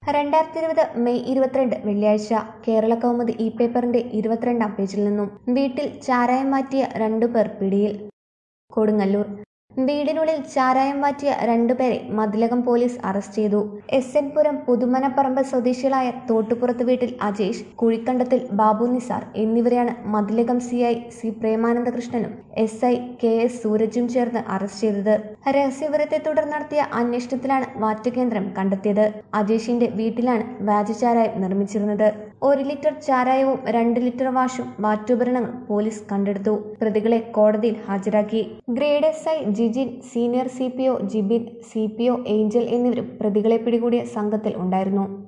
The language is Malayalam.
രണ്ടായിരത്തി ഇരുപത് മെയ് ഇരുപത്തിരണ്ട് വെള്ളിയാഴ്ച കേരള കൗമുദി ഇ പേപ്പറിന്റെ ഇരുപത്തിരണ്ടാം പേജിൽ നിന്നും വീട്ടിൽ ചാരായം മാറ്റിയ രണ്ടുപേർ പിടിയിൽ കൊടുങ്ങല്ലൂർ വീടിനുള്ളിൽ ചാരായം മാറ്റിയ രണ്ടുപേരെ മതിലകം പോലീസ് അറസ്റ്റ് ചെയ്തു എസ് എൻ പുരം പുതുമനപ്പറമ്പ് സ്വദേശികളായ തോട്ടുപുറത്ത് വീട്ടിൽ അജേഷ് കുഴിക്കണ്ടത്തിൽ ബാബു നിസാർ എന്നിവരെയാണ് മതിലകം സി ഐ സി പ്രേമാനന്ദകൃഷ്ണനും എസ് ഐ കെ എസ് സൂരജും ചേർന്ന് അറസ്റ്റ് ചെയ്തത് രഹസ്യവിവരത്തെ തുടർന്ന് നടത്തിയ അന്വേഷണത്തിലാണ് വാറ്റുകേന്ദ്രം കണ്ടെത്തിയത് അജേഷിന്റെ വീട്ടിലാണ് വ്യാജചാരായം നിർമ്മിച്ചിരുന്നത് ഒരു ലിറ്റർ ചാരായവും രണ്ട് ലിറ്റർ വാഷും വാറ്റുപകരണങ്ങളും പോലീസ് കണ്ടെടുത്തു പ്രതികളെ കോടതിയിൽ ഹാജരാക്കി grade S I Jijin senior C P O Jibin C P O Angel എന്നിവരും പ്രതികളെ പിടികൂടിയ സംഘത്തിൽ ഉണ്ടായിരുന്നു